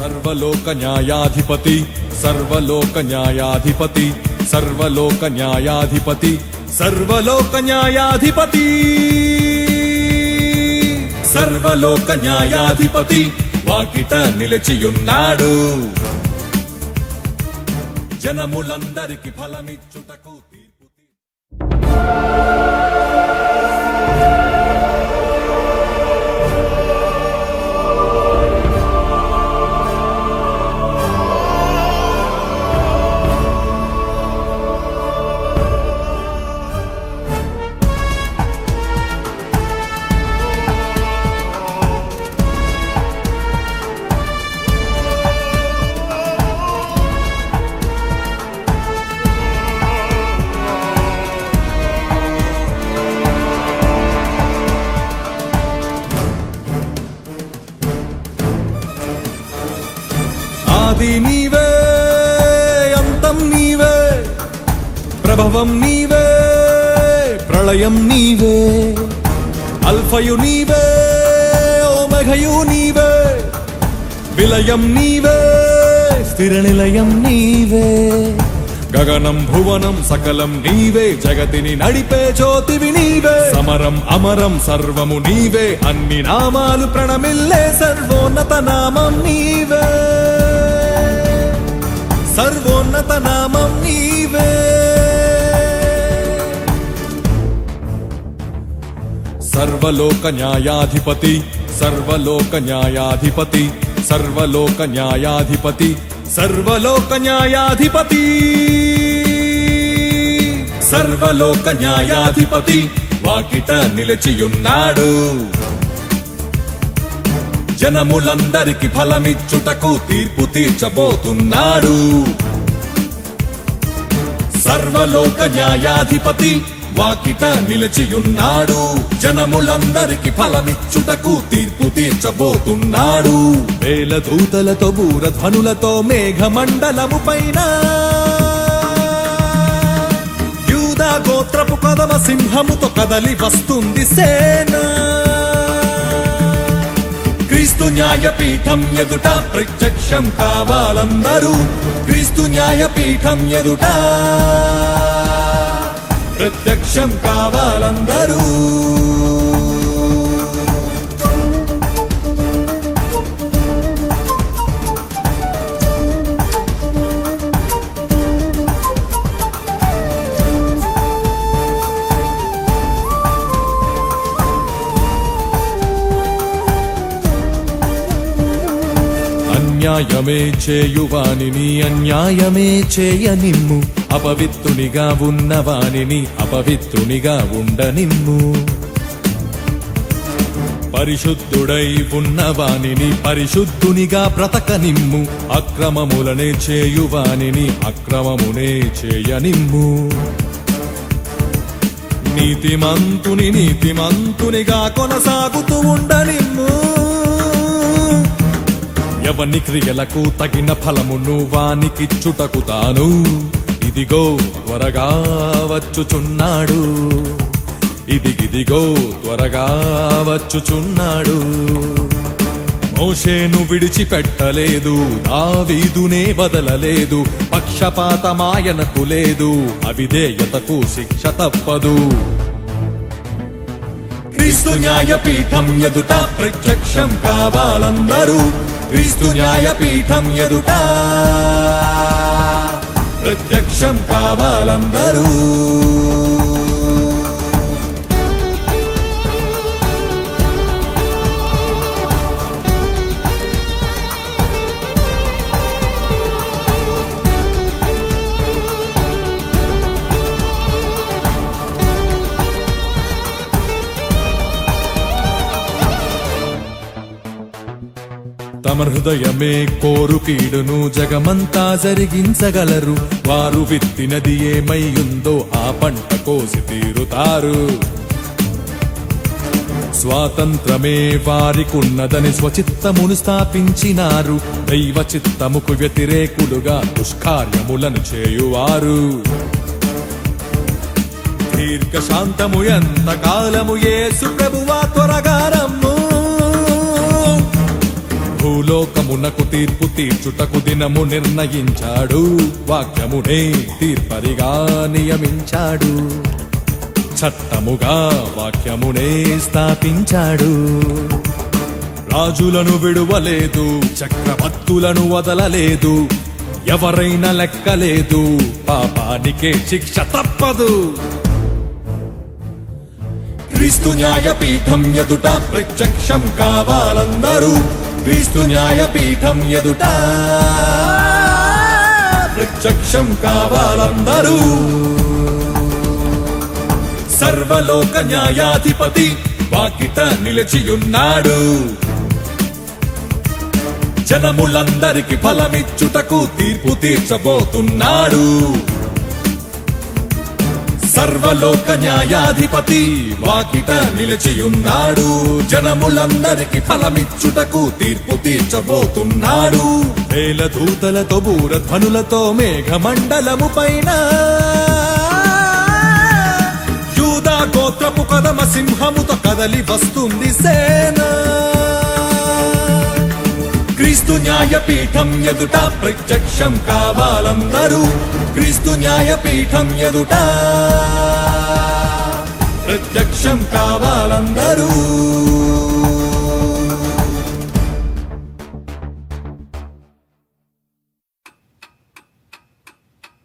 సర్వలోక న్యాయాధిపతి సర్వలోక న్యాయాధిపతి సర్వలోక న్యాయాధిపతి సర్వలోక న్యాయాధిపతి సర్వలోక న్యాయాధిపతి వాకిట నిలిచియున్నాడు జనములందరికి ఫలమిచ్చుటకు తీర్పు తీ- ఆది నీవే అంతం నీవే ప్రభవం నీవే ప్రళయం నీవే అల్ఫయు నీవే ఓమఘయు నీవే విలయం నీవే స్థిర నిలయం నీవే గగనం భువనం సకలం నీవే జగతిని నడిపే జ్యోతివి నీవే సమరం అమరం సర్వము నీవే అన్ని నామాలు ప్రణమిల్లే సర్వోన్నత నామం నీవే సర్వోన్నత నామం నీవే సర్వలోక న్యాయాధిపతి సర్వలోక న్యాయాధిపతి సర్వలోక న్యాయాధిపతి సర్వలోక న్యాయాధిపతి సర్వలోక న్యాయాధిపతి వాకిట నిలిచియున్నాడు జనములందరికి ఫలమిచ్చుటకు తీర్పు తీర్చబోతున్నాడు సర్వలోక న్యాయాధిపతి వాకిట నిలిచియున్నాడు జనములందరికి ఫలమిచ్చుటకు తీర్పు తీర్చబోతున్నాడు వేల దూతలతో బూరధ్వనులతో మేఘమండలము పైన యూదా గోత్రపు కదమ సింహముతో కదలి వస్తుంది సేన క్రీస్తు న్యాయపీఠం ఎదుట ప్రత్యక్షం కావాలందరూ క్రీస్తు న్యాయపీఠం ఎదుట ప్రత్యక్షం కావాలందరూ అన్యాయమే చేయువానిని అన్యాయమే చేయనిమ్ము అపవిత్రునిగా ఉన్నవానిని అపవిత్రునిగా ఉండనిమ్ము పరిశుద్ధుడై ఉన్నవానిని పరిశుద్ధునిగా బ్రతకనిమ్ము అక్రమములనే చేయువానిని అక్రమమునే చేయనిమ్ము నీతిమంతుని నీతిమంతునిగా కొనసాగుతూ ఉండనిమ్ము ఎవని క్రియలకు తగిన ఫలమును వానికిచ్చుటకు తాను ఇదిగో త్వరగా వచ్చుచున్నాడు ఇదిగిదిగో త్వరగా వచ్చుచున్నాడు మోషేను విడిచిపెట్టలేదు దావీదునే వదలలేదు పక్షపాతమాయనకు లేదు అవిధేయతకు శిక్ష తప్పదు క్రీస్తు న్యాయపీఠం ఎదుట ప్రత్యక్షం కావాలందరూ క్రీస్తు న్యాయపీఠం ఎదుట ప్రత్యక్షం కావాలందరూ తమ హృదయమే కోరు కీడును జగమంతా జరిగించగలరు వారు విత్తినది ఏమై ఉందో ఆ పంట కోసి తీరుతారు స్వాతంత్రమే వారికున్నదని స్వచిత్తమును స్థాపించినారు దైవ చిత్తముకు వ్యతిరేకులుగా దుష్కార్యములను చేయువారు దీర్ఘశాంతము ఎంత కాలము యేసు ప్రభువా త్వరగా రమ్ము భూలోకమునకు తీర్పు తీర్చుటకు దినము నిర్ణయించాడు వాక్యమునే తీర్పరిగా నియమించాడు చట్టముగా వాక్యమునే స్థాపించాడు రాజులను విడువలేదు చక్రవర్తులను వదలలేదు ఎవరైనా లెక్కలేదు పాపానికే శిక్ష తప్పదు క్రీస్తు న్యాయపీఠం ఎదుట ప్రత్యక్షం కావాలందరూ క్రీస్తు న్యాయపీఠం ఎదుట ప్రత్యక్షం కావాలందరూ సర్వలోక న్యాయాధిపతి వాకిట నిలిచియున్నాడు జనములందరికి ఫలమిచ్చుటకు తీర్పు తీర్చబోతున్నాడు సర్వలోక న్యాయాధిపతి వాకిట నిలిచియున్నాడు జనములందరికి ఫలమిచ్చుటకు తీర్పు తీర్చబోతున్నాడు వేల దూతలతో బూరధ్వనులతో మేఘమండలము పైన యూదా గోత్రపు కదమ సింహముతో కదలి వస్తుంది సేన క్రీస్తు న్యాయపీఠం ఎదుట ప్రత్యక్షం కావాలందరూ క్రీస్తు న్యాయపీఠం ఎదుట ప్రత్యక్షం కావాలందరూ